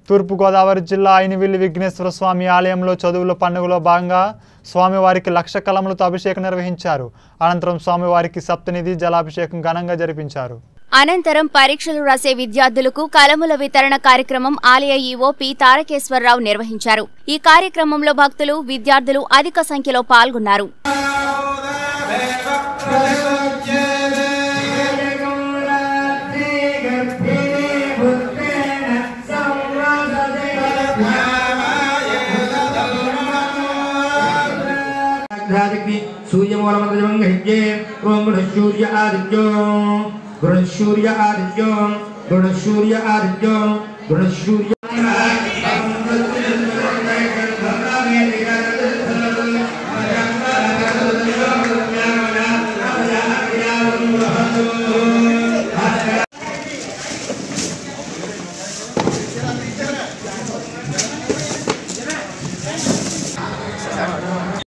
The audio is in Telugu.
తూర్పుగోదావరి జిల్లా అయినవిల్లి విఘ్నేశ్వర స్వామి ఆలయంలో చదువుల పండుగలో భాగంగా స్వామివారికి లక్ష కలములతో అభిషేకం నిర్వహించారు అనంతరం స్వామివారికి సప్తనిధి జలాభిషేకం ఘనంగా జరిపించారు అనంతరం పరీక్షలు రాసే విద్యార్థులకు కలముల వితరణ కార్యక్రమం ఆలయ ఈవో పి తారకేశ్వరరావు నిర్వహించారు ఈ కార్యక్రమంలో భక్తులు విద్యార్థులు అధిక సంఖ్యలో పాల్గొన్నారు ఘ్రాదిగ్ని సూర్యమూలమంత్రం గ్రహించే ఓం గృహశూర్య ఆదిత్యో గృహశూర్య ఆదిత్యో గృహశూర్య ఆదిత్యో గృహశూర్య Gracias.